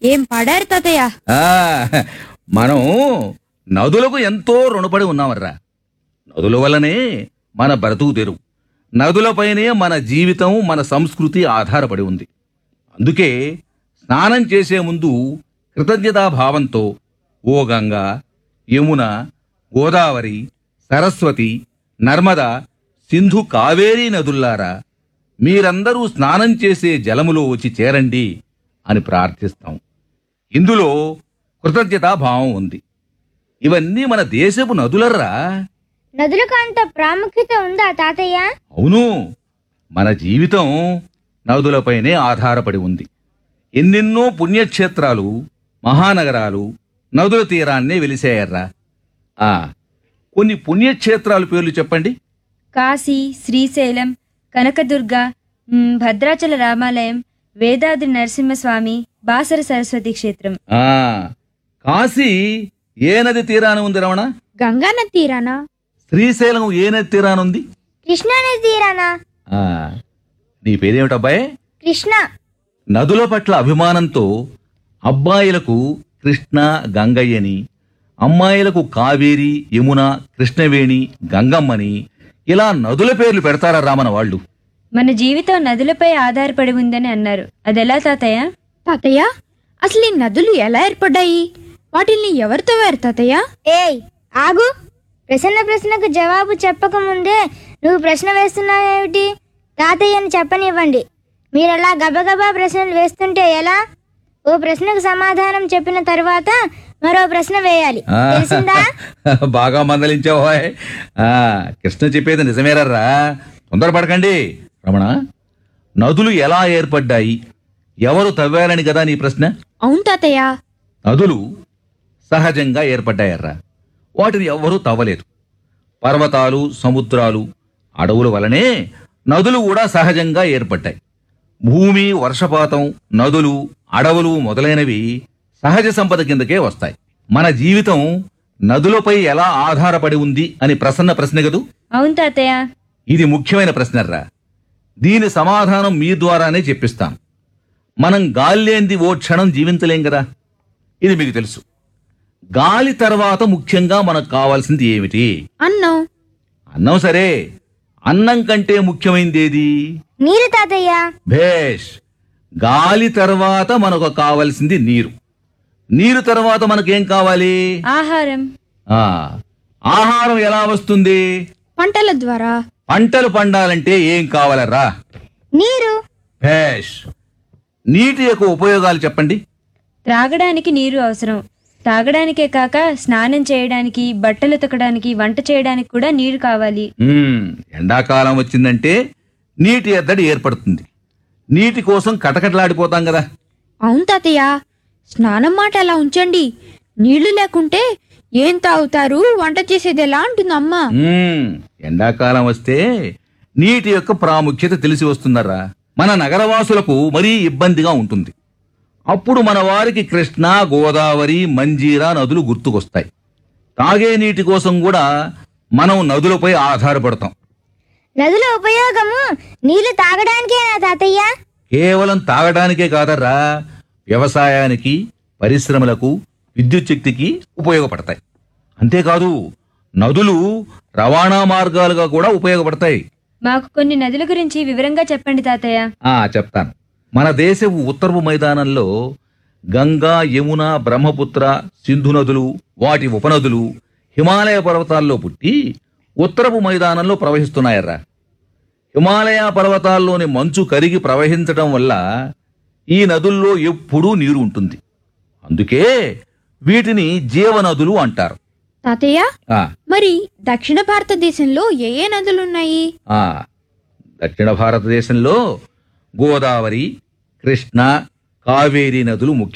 ఏం పాడారు తాతయ్య ఆ, మనం నదులకు ఎంతో రుణపడి ఉన్నామర్రా నదుల వల్లనే మన బ్రతుకు తెరువు నదులపైనే మన జీవితం మన సంస్కృతి ఆధారపడి ఉంది అందుకే స్నానం చేసే ముందు కృతజ్ఞతాభావంతో ఓ గంగ యమున గోదావరి సరస్వతి నర్మద సింధు కావేరీ నదుల్లారా మీరందరూ స్నానం చేసే జలములో వచ్చి చేరండి అని ప్రార్థిస్తాం ఇందులో కృతజ్ఞతాభావం ఉంది ఇవన్నీ మన దేశపు నదులర్రా నదులకు అంత ప్రాముఖ్యత ఉందా తాతయ్య అవును మన జీవితం నదులపైనే ఆధారపడి ఉంది ఎన్నెన్నో పుణ్యక్షేత్రాలు మహానగరాలు నదుల తీరాన్నే వెలిసాయర్రా ఆ కొన్ని పుణ్యక్షేత్రాల పేర్లు చెప్పండి కాశీ శ్రీశైలం కనకదుర్గ మ్, భద్రాచల రామాలయం వేదాద్రి నరసింహస్వామి బాసర సరస్వతి క్షేత్రం ఆ కాశీ ఏ నది తీరాన ఉంది రమణ గంగానది తీరానా శ్రీశైలం ఏ నది తీరాన ఉంది కృష్ణానది తీరానా ఆ నీ పేరేమిటబ్బాయే కృష్ణ నదుల పట్ల అభిమానంతో అబ్బాయిలకు కృష్ణ గంగయ్యని అమ్మాయిలకు కావేరి యమున కృష్ణవేణి గంగమ్మని ఇలా నదుల పేర్లు పెడతారా రామన వాళ్ళు మన జీవితం నదులపై ఆధారపడి ఉందని అన్నారు అదెలా తాతయ్య తాతయ్య అసలు ఈ నదులు ఎలా ఏర్పడ్డాయి వాటిల్ని ఎవరు తవ్వారు తాతయ్య ఏయ్ ఆగు ప్రసన్న ప్రశ్నకు జవాబు చెప్పకముందే నువ్వు ప్రశ్న వేస్తున్నావేమిటి తాతయ్యని చెప్పనివ్వండి మీరలా గబగబా ప్రశ్నలు వేస్తుంటే ఎలా ఓ ప్రశ్నకు సమాధానం చెప్పిన తర్వాత మరో ప్రశ్న వేయాలి ఆ, తెలిసిందా బాగా మందలించావు ఆ కృష్ణ చెప్పేది నిజమేరర్రా తొందరపడకండి రమణ నదులు ఎలా ఏర్పడ్డాయి ఎవరు తవ్వారని కదా నీ ప్రశ్న అవును తాతయ్య నదులు సహజంగా ఏర్పడ్డాయర్రా వాటిని ఎవ్వరూ తవ్వలేదు పర్వతాలు సముద్రాలు అడవుల వలనే నదులు కూడా సహజంగా ఏర్పడ్డాయి భూమి వర్షపాతం నదులు అడవులు మొదలైనవి సహజ సంపద కిందకే వస్తాయి మన జీవితం నదులపై ఎలా ఆధారపడి ఉంది అని ప్రసన్న ప్రశ్న కదూ అవును తాతయ్య ఇది ముఖ్యమైన ప్రశ్నర్రా దీని సమాధానం మీ ద్వారానే చెప్పిస్తాం మనం గాలి లేనిది ఓ క్షణం జీవించలేం కదా ఇది మీకు తెలుసు గాలి తర్వాత ముఖ్యంగా మనకు కావాల్సింది ఏమిటి అన్నం అన్నం సరే అన్నం కంటే ముఖ్యమైనది ఏది నీరు తాతయ్య భేష్ గాలి తర్వాత మనకు కావాల్సింది నీరు నీరు తర్వాత మనకేం కావాలి ఆహారం ఆ ఆహారం ఎలా వస్తుంది పంటల ద్వారా పంటలు పండాలంటే ఏం కావాలరా నీరు భేష్ నీటి యొక్క ఉపయోగాలు చెప్పండి త్రాగడానికి నీరు అవసరం తాగడానికే కాక స్నానం చేయడానికి బట్టలు ఉతకడానికి వంట చేయడానికి కూడా నీరు కావాలి మ్మ్, ఎండాకాలం వచ్చిందంటే నీటి ఎద్దడి ఏర్పడుతుంది నీటి కోసం కటకటలాడిపోతాం కదా అవును తాతయ్య స్నానం మాట అలా ఉంచండి నీళ్లు లేకుంటే ఏం తాగుతారు వంట చేసేది ఎలా అంటుంది అమ్మ మ్మ్, ఎండాకాలం వస్తే నీటి యొక్క ప్రాముఖ్యత తెలిసి వస్తుందరా మన నగరవాసులకు మరీ ఇబ్బందిగా ఉంటుంది అప్పుడు మన వారికి కృష్ణ గోదావరి మంజీరా నదులు గుర్తుకొస్తాయి తాగే నీటి కోసం కూడా మనం నదులపై ఆధారపడతాం నదుల ఉపయోగము నీళ్లు తాగడానికేనా తాతయ్య కేవలం తాగడానికే కాదర్రా వ్యవసాయానికి పరిశ్రమలకు విద్యుత్ శక్తికి ఉపయోగపడతాయి అంతేకాదు నదులు రవాణా మార్గాలుగా కూడా ఉపయోగపడతాయి మాకు కొన్ని నదుల గురించి వివరంగా చెప్పండి తాతయ్య ఆ చెప్తాను మన దేశపు ఉత్తరపు మైదానంలో గంగా యమున బ్రహ్మపుత్ర సింధు నదులు వాటి ఉపనదులు హిమాలయ పర్వతాల్లో పుట్టి ఉత్తరపు మైదానంలో ప్రవహిస్తున్నాయర్రా హిమాలయ పర్వతాల్లోని మంచు కరిగి ప్రవహించడం వల్ల ఈ నదుల్లో ఎప్పుడూ నీరు ఉంటుంది అందుకే వీటిని జీవనదులు అంటారు తాతయ్య ఆ మరి దక్షిణ భారతదేశంలో ఏ ఏ నదులున్నాయి ఆ దక్షిణ భారతదేశంలో గోదావరి కృష్ణ కావేరీ నదులు ముఖ్య